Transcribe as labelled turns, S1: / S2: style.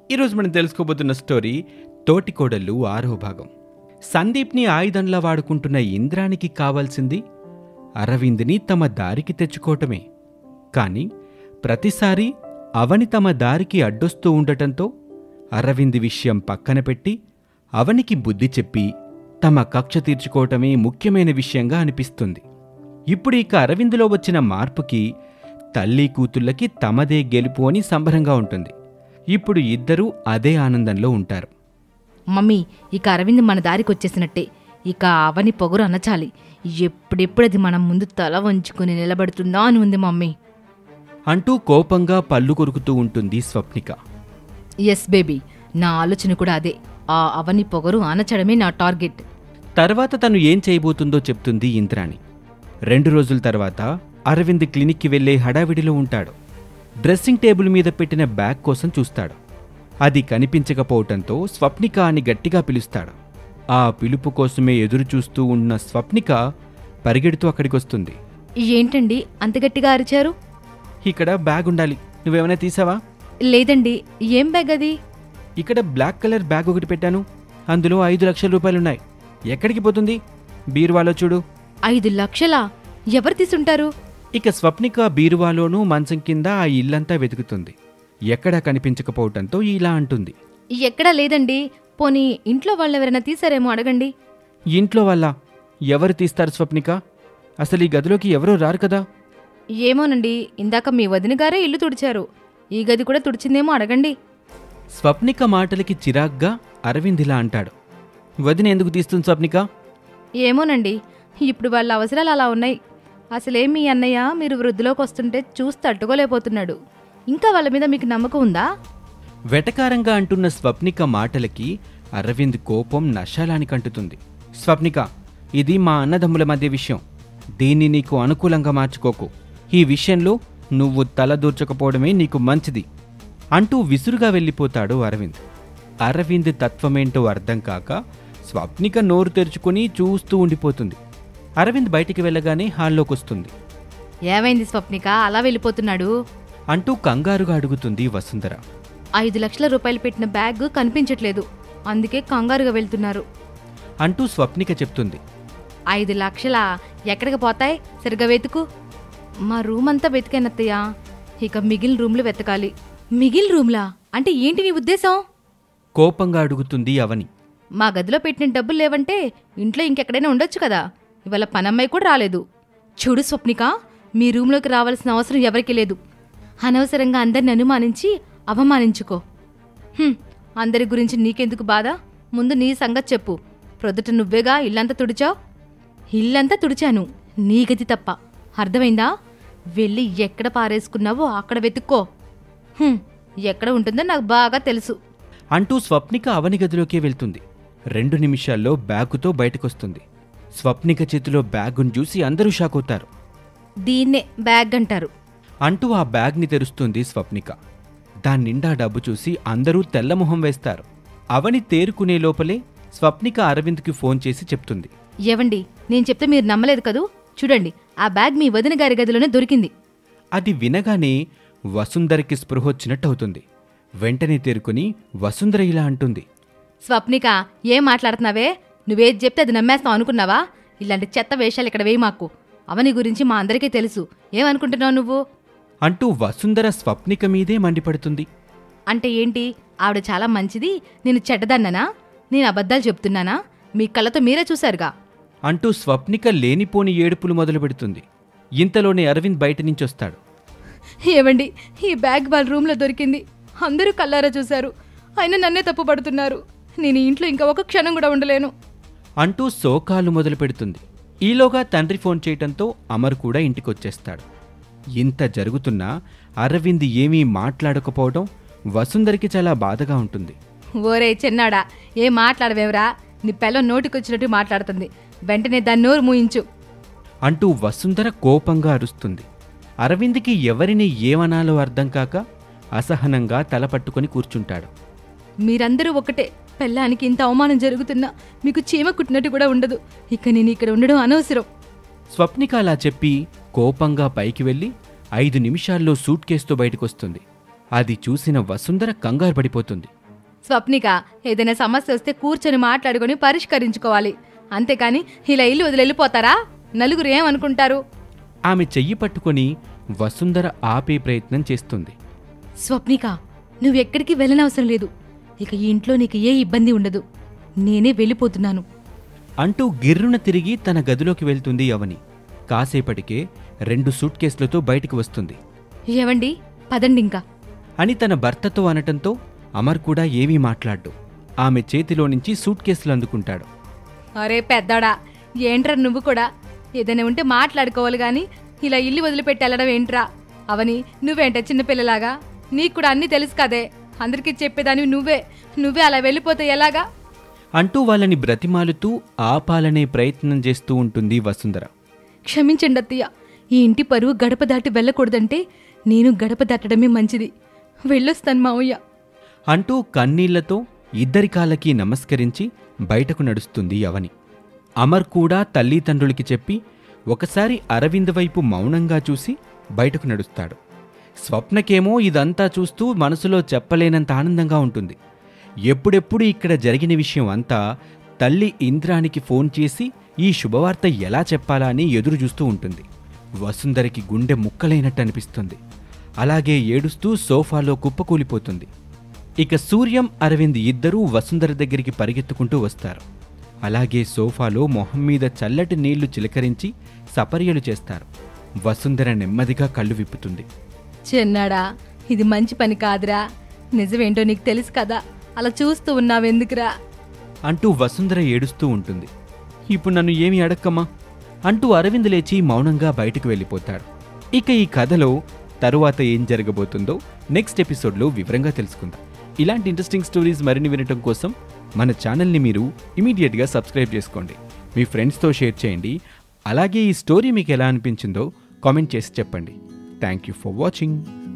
S1: ఈరోజు మనం తెలుసుకోబోతున్న స్టోరీ తోటికోడళ్ళు ఆరో భాగం సందీప్ని ఆయుధంలా వాడుకుంటున్న ఇంద్రానికి కావాల్సింది అరవింద్ని తమ దారికి తెచ్చుకోవటమే కానీ ప్రతిసారి అవని తమ దారికి అడ్డొస్తూ ఉండటంతో అరవింద్ విషయం పక్కన పెట్టి అవనికి బుద్ధి చెప్పి తమ కక్ష తీర్చుకోవటమే ముఖ్యమైన విషయంగా అనిపిస్తుంది ఇప్పుడు ఇక అరవింద్లో వచ్చిన మార్పుకి తల్లి కూతుళ్ళకి తమదే గెలుపు అని సంబరంగా ఉంటుంది ఇప్పుడు ఇద్దరూ అదే ఆనందంలో ఉంటారు
S2: మమ్మీ ఇక అరవింద్ మన దారికి వచ్చేసినట్టే ఇక అవని పొగరు అనచాలి ఎప్పుడెప్పుడు అది మనం ముందు తల వంచుకుని నిలబడుతుందా అని ఉంది మమ్మీ
S1: అంటూ కోపంగా పళ్ళు కొరుకుతూ ఉంటుంది స్వప్నిక
S2: ఎస్ బేబీ నా ఆలోచన కూడా అదే ఆ అవని పొగరు అనచడమే నా టార్గెట్
S1: తర్వాత తను ఏం చేయబోతుందో చెప్తుంది ఇంద్రాణి రెండు రోజుల తర్వాత అరవింద్ క్లినిక్కి వెళ్లే హడావిడిలో ఉంటాడు డ్రెస్సింగ్ టేబుల్ మీద పెట్టిన బ్యాగ్ కోసం చూస్తాడు అది కనిపించకపోవటంతో స్వప్నిక అని గట్టిగా పిలుస్తాడు ఆ పిలుపు కోసమే ఎదురు చూస్తూ ఉన్న స్వప్నిక పరిగెడుతూ అక్కడికొస్తుంది
S2: ఏంటండి అంత గట్టిగా అరిచారు
S1: ఇక్కడ బ్యాగ్ ఉండాలి నువ్వేమైనా తీసావా
S2: లేదండి ఏం బ్యాగ్ అది
S1: ఇక్కడ బ్లాక్ కలర్ బ్యాగ్ ఒకటి పెట్టాను అందులో ఐదు లక్షల రూపాయలున్నాయి ఎక్కడికి పోతుంది బీరువాలో చూడు
S2: ఐదు లక్షలా ఎవరు తీసుంటారు
S1: ఇక స్వప్నిక బీరువాలోనూ మంచం కింద ఆ ఇల్లంతా వెతుకుతుంది ఎక్కడా కనిపించకపోవటంతో ఇలా అంటుంది
S2: ఎక్కడా లేదండి పోనీ ఇంట్లో వాళ్ళెవరైనా తీసారేమో అడగండి
S1: ఇంట్లో వల్ల ఎవరు తీస్తారు స్వప్నిక అసలు ఈ గదిలోకి ఎవరూ రారు కదా
S2: ఏమోనండి ఇందాక మీ వదిన గారే ఇల్లు తుడిచారు ఈ గది కూడా తుడిచిందేమో అడగండి
S1: స్వప్నిక మాటలకి చిరాగ్గా అరవింద్ ఇలా అంటాడు వదిన ఎందుకు తీస్తుంది స్వప్నిక
S2: ఏమోనండి ఇప్పుడు వాళ్ళ అవసరాలు అలా ఉన్నాయి అసలేం మీ అన్నయ్య మీరు వృద్ధిలోకి వస్తుంటే చూసి తట్టుకోలేకపోతున్నాడు ఇంకా వాళ్ళ మీద మీకు నమ్మకం ఉందా
S1: వెటకారంగా అంటున్న స్వప్నిక మాటలకి అరవింద్ కోపం నశాలానికి అంటుతుంది స్వప్నిక ఇది మా అన్నదమ్ముల మధ్య విషయం దీన్ని నీకు అనుకూలంగా మార్చుకోకు ఈ విషయంలో నువ్వు తల దూర్చకపోవడమే నీకు మంచిది అంటూ విసురుగా వెళ్ళిపోతాడు అరవింద్ అరవింద్ తత్వమేంటో అర్థం కాక స్వప్నిక నోరు తెరుచుకుని చూస్తూ ఉండిపోతుంది అరవింద్ బయటికి వెళ్ళగానే హాల్లోకి వస్తుంది
S2: ఏమైంది స్వప్నిక అలా వెళ్ళిపోతున్నాడు
S1: అంటూ కంగారుగా అడుగుతుంది వసుంధర
S2: ఐదు లక్షల రూపాయలు పెట్టిన బ్యాగ్ కనిపించట్లేదు అందుకే కంగారుగా వెళ్తున్నారు
S1: అంటూ స్వప్నిక చెప్తుంది
S2: ఐదు లక్షలా ఎక్కడికి పోతాయి సరిగ్గా వెతుకు మా రూమ్ అంతా వెతికానత్తయ్య ఇక మిగిలిన రూమ్లు వెతకాలి మిగిలిన రూమ్లా అంటే ఏంటి నీ ఉద్దేశం
S1: కోపంగా అడుగుతుంది అవని
S2: మా గదిలో పెట్టిన డబ్బులు లేవంటే ఇంట్లో ఇంకెక్కడైనా ఉండొచ్చు కదా ఇవాళ పనమ్మాయి కూడా రాలేదు చూడు స్వప్నిక మీ రూమ్లోకి రావాల్సిన అవసరం ఎవరికీ లేదు అనవసరంగా అందరిని అనుమానించి అవమానించుకో హ్మ్, అందరి గురించి నీకెందుకు బాధ ముందు నీ సంగతి చెప్పు ప్రొద్దుట నువ్వేగా ఇల్లంతా తుడిచావు ఇల్లంతా తుడిచాను నీ గది తప్ప అర్థమైందా వెళ్ళి ఎక్కడ పారేసుకున్నావో అక్కడ వెతుక్కో హ్మ్, ఎక్కడ ఉంటుందో నాకు బాగా తెలుసు
S1: అంటూ స్వప్నిక అవని గదిలోకే వెళ్తుంది రెండు నిమిషాల్లో బ్యాగుతో బయటకొస్తుంది స్వప్నిక చేతిలో బ్యాగును చూసి అందరూ షాక్ అవుతారు
S2: దీన్నే బ్యాగ్ అంటారు
S1: అంటూ ఆ బ్యాగ్ని తెరుస్తుంది స్వప్నిక దాని నిండా డబ్బు చూసి అందరూ తెల్లమొహం వేస్తారు అవని తేరుకునే లోపలే స్వప్నిక అరవింద్కి ఫోన్ చేసి చెప్తుంది
S2: ఏవండి నేను చెప్తే మీరు నమ్మలేదు కదూ చూడండి ఆ బ్యాగ్ మీ వదిన గారి గదిలోనే దొరికింది
S1: అది వినగానే వసుంధరకి స్పృహొచ్చినట్టవుతుంది వెంటనే తేరుకుని వసుంధర ఇలా అంటుంది
S2: స్వప్నిక ఏం మాట్లాడుతున్నావే నువ్వేది చెప్తే అది నమ్మేస్తావు అనుకున్నావా ఇలాంటి చెత్త వేషాలు ఇక్కడ వేయి మాకు అవని గురించి మా అందరికీ తెలుసు ఏమనుకుంటున్నావు నువ్వు
S1: అంటూ వసుంధర స్వప్నిక మీదే మండిపడుతుంది
S2: అంటే ఏంటి ఆవిడ చాలా మంచిది నేను చెడ్డదన్ననా నేను అబద్ధాలు చెప్తున్నానా మీ కళ్ళతో మీరే చూశారుగా
S1: అంటూ స్వప్నిక లేనిపోని ఏడుపులు మొదలు పెడుతుంది ఇంతలోనే అరవింద్ బయట నుంచి వస్తాడు
S2: ఏవండి ఈ బ్యాగ్ వాళ్ళ రూమ్లో దొరికింది అందరూ కల్లారా చూశారు అయినా నన్నే తప్పు పడుతున్నారు నేను ఈ ఇంట్లో ఇంకా ఒక క్షణం కూడా ఉండలేను
S1: అంటూ శోకాలు మొదలు పెడుతుంది ఈలోగా తండ్రి ఫోన్ చేయటంతో అమర్ కూడా ఇంటికొచ్చేస్తాడు ఇంత జరుగుతున్నా అరవింద్ ఏమీ మాట్లాడకపోవడం వసుంధరికి చాలా బాధగా ఉంటుంది
S2: ఓరే చిన్నాడా ఏం మాట్లాడవేవరా నీ పిల్ల నోటికొచ్చినట్టు మాట్లాడుతుంది వెంటనే దాన్ని నోరు మూయించు
S1: అంటూ వసుంధర కోపంగా అరుస్తుంది అరవింద్కి ఎవరిని ఏమనాలో అర్థం కాక అసహనంగా తల పట్టుకొని కూర్చుంటాడు
S2: మీరందరూ ఒకటే పెళ్ళానికి ఇంత అవమానం జరుగుతున్నా మీకు చీమ కుట్టినట్టు కూడా ఉండదు ఇక నేను ఇక్కడ ఉండడం అనవసరం
S1: స్వప్నిక అలా చెప్పి కోపంగా పైకి వెళ్ళి ఐదు నిమిషాల్లో సూట్ కేసుతో బయటకొస్తుంది అది చూసిన వసుంధర కంగారు పడిపోతుంది
S2: స్వప్నిక ఏదైనా సమస్య వస్తే కూర్చొని మాట్లాడుకొని పరిష్కరించుకోవాలి అంతేకాని ఇలా ఇల్లు వదిలి వెళ్ళిపోతారా నలుగురు ఏమనుకుంటారు
S1: ఆమె చెయ్యి పట్టుకొని వసుంధర ఆపే ప్రయత్నం చేస్తుంది
S2: స్వప్నిక నువ్వెక్కడికి వెళ్ళనవసరం లేదు ఇక ఈ ఇంట్లో నీకు ఏ ఇబ్బంది ఉండదు నేనే వెళ్ళిపోతున్నాను
S1: అంటూ గిర్రున తిరిగి తన గదిలోకి వెళ్తుంది అవని కాసేపటికే రెండు సూట్ కేసులతో బయటికి వస్తుంది
S2: ఏవండి పదండి ఇంకా
S1: అని తన భర్తతో అనటంతో అమర్ కూడా ఏమీ మాట్లాడ్డు ఆమె చేతిలో నుంచి సూట్ కేసులు అందుకుంటాడు
S2: అరే పెద్దాడా ఏంట్రా నువ్వు కూడా ఏదైనా ఉంటే మాట్లాడుకోవాలి గాని ఇలా ఇల్లు వదిలిపెట్టి వెళ్ళడం ఏంట్రా అవని నువ్వేంటే చిన్నపిల్లలాగా నీకు కూడా అన్నీ తెలుసు కదే అందరికీ చెప్పేదానివి నువ్వే నువ్వే అలా వెళ్ళిపోతే ఎలాగా
S1: అంటూ వాళ్ళని బ్రతిమాలుతూ ఆపాలనే ప్రయత్నం చేస్తూ ఉంటుంది వసుంధర
S2: క్షమించండి అత్తయ్య ఈ ఇంటి పరువు గడప దాటి వెళ్ళకూడదంటే నేను గడప దాటడమే మంచిది వెళ్ళొస్తాను మావయ్య
S1: అంటూ కన్నీళ్లతో ఇద్దరి కాళ్ళకి నమస్కరించి బయటకు నడుస్తుంది అవని అమర్ కూడా తల్లిదండ్రులకి చెప్పి ఒకసారి అరవింద్ వైపు మౌనంగా చూసి బయటకు నడుస్తాడు స్వప్నకేమో ఇదంతా చూస్తూ మనసులో చెప్పలేనంత ఆనందంగా ఉంటుంది ఎప్పుడెప్పుడు ఇక్కడ జరిగిన విషయం అంతా తల్లి ఇంద్రానికి ఫోన్ చేసి ఈ శుభవార్త ఎలా చెప్పాలా అని ఎదురు చూస్తూ ఉంటుంది వసుంధరకి గుండె ముక్కలైనట్టు అనిపిస్తుంది అలాగే ఏడుస్తూ సోఫాలో కుప్పకూలిపోతుంది ఇక సూర్యం అరవింద్ ఇద్దరూ వసుంధర దగ్గరికి పరిగెత్తుకుంటూ వస్తారు అలాగే సోఫాలో మొహం మీద చల్లటి నీళ్లు చిలకరించి సపర్యలు చేస్తారు వసుంధర నెమ్మదిగా కళ్ళు విప్పుతుంది
S2: చిన్నాడా ఇది మంచి పని కాదురా నిజమేంటో నీకు తెలుసు కదా అలా చూస్తూ ఉన్నావెందుకురా
S1: అంటూ వసుంధర ఏడుస్తూ ఉంటుంది ఇప్పుడు నన్ను ఏమి అడక్కమ్మా అంటూ అరవింద్ లేచి మౌనంగా బయటకు వెళ్ళిపోతాడు ఇక ఈ కథలో తరువాత ఏం జరగబోతుందో నెక్స్ట్ ఎపిసోడ్లో వివరంగా తెలుసుకుందాం ఇలాంటి ఇంట్రెస్టింగ్ స్టోరీస్ మరిన్ని వినటం కోసం మన ఛానల్ని మీరు ఇమీడియట్గా సబ్స్క్రైబ్ చేసుకోండి మీ ఫ్రెండ్స్తో షేర్ చేయండి అలాగే ఈ స్టోరీ మీకు ఎలా అనిపించిందో కామెంట్ చేసి చెప్పండి థ్యాంక్ యూ ఫర్ వాచింగ్